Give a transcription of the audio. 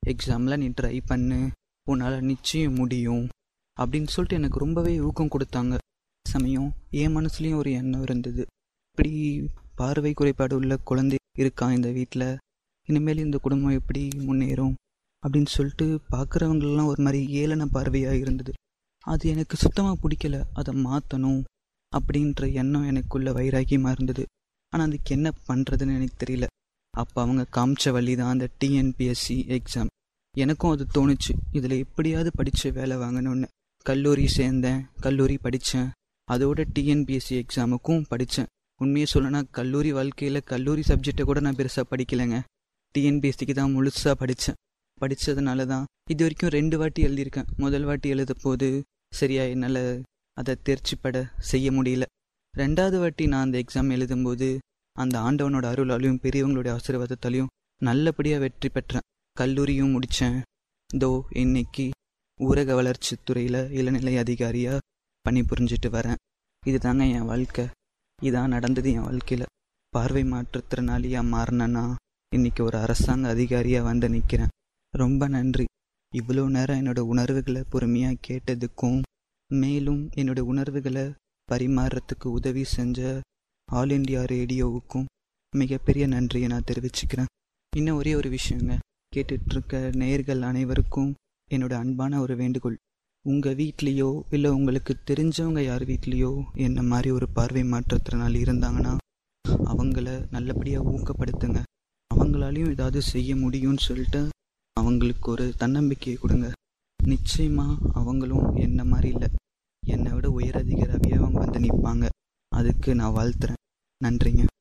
எக்ஸாமில் நீ ட்ரை பண்ணு உன்னால் நிச்சயம் முடியும் அப்படின்னு சொல்லிட்டு எனக்கு ரொம்பவே ஊக்கம் கொடுத்தாங்க சமயம் என் மனசுலேயும் ஒரு எண்ணம் இருந்தது இப்படி பார்வை குறைபாடு உள்ள குழந்தை இருக்கான் இந்த வீட்டில் இனிமேல் இந்த குடும்பம் எப்படி முன்னேறும் அப்படின்னு சொல்லிட்டு பார்க்குறவங்களெலாம் ஒரு மாதிரி ஏளன பார்வையாக இருந்தது அது எனக்கு சுத்தமாக பிடிக்கல அதை மாற்றணும் அப்படின்ற எண்ணம் எனக்குள்ள வைராக்கியமாக இருந்தது ஆனால் அதுக்கு என்ன பண்ணுறதுன்னு எனக்கு தெரியல அப்போ அவங்க காமிச்ச வழி தான் அந்த டிஎன்பிஎஸ்சி எக்ஸாம் எனக்கும் அது தோணுச்சு இதில் எப்படியாவது படித்து வேலை வாங்கணும்னு கல்லூரி சேர்ந்தேன் கல்லூரி படித்தேன் அதோட டிஎன்பிஎஸ்சி எக்ஸாமுக்கும் படித்தேன் உண்மையை சொல்லனா கல்லூரி வாழ்க்கையில் கல்லூரி சப்ஜெக்டை கூட நான் பெருசாக படிக்கலைங்க டிஎன்பிஎஸ்சிக்கு தான் முழுசாக படித்தேன் படித்ததுனால தான் இது வரைக்கும் ரெண்டு வாட்டி எழுதியிருக்கேன் முதல் வாட்டி எழுத போது சரியா என்னால் அதை தேர்ச்சிப்பட செய்ய முடியல ரெண்டாவது வாட்டி நான் அந்த எக்ஸாம் எழுதும்போது அந்த ஆண்டவனோட அருளாலையும் பெரியவங்களுடைய ஆசீர்வாதத்தாலையும் நல்லபடியாக வெற்றி பெற்றேன் கல்லூரியும் முடித்தேன் இதோ இன்னைக்கு ஊரக வளர்ச்சித் துறையில் இளநிலை அதிகாரியாக பணி புரிஞ்சிட்டு வரேன் இதுதாங்க என் வாழ்க்கை இதான் நடந்தது என் வாழ்க்கையில் பார்வை மாற்றுத்திறனாளியாக மாறினேன்னா இன்னைக்கு ஒரு அரசாங்க அதிகாரியாக வந்து நிற்கிறேன் ரொம்ப நன்றி இவ்வளோ நேரம் என்னோட உணர்வுகளை பொறுமையாக கேட்டதுக்கும் மேலும் என்னோட உணர்வுகளை பரிமாறுறதுக்கு உதவி செஞ்ச ஆல் இண்டியா ரேடியோவுக்கும் மிகப்பெரிய நன்றியை நான் தெரிவிச்சுக்கிறேன் இன்னும் ஒரே ஒரு விஷயங்க கேட்டுட்ருக்க நேயர்கள் அனைவருக்கும் என்னோட அன்பான ஒரு வேண்டுகோள் உங்கள் வீட்லேயோ இல்லை உங்களுக்கு தெரிஞ்சவங்க யார் வீட்லேயோ என்ன மாதிரி ஒரு பார்வை மாற்றத்திறனாளி இருந்தாங்கன்னா அவங்கள நல்லபடியாக ஊக்கப்படுத்துங்க அவங்களாலையும் ஏதாவது செய்ய முடியும்னு சொல்லிட்டு அவங்களுக்கு ஒரு தன்னம்பிக்கையை கொடுங்க நிச்சயமாக அவங்களும் என்ன மாதிரி இல்லை என்னை விட உயரதிகாரியாக அவங்க வந்து நிற்பாங்க அதுக்கு நான் வாழ்த்துறேன் நன்றிங்க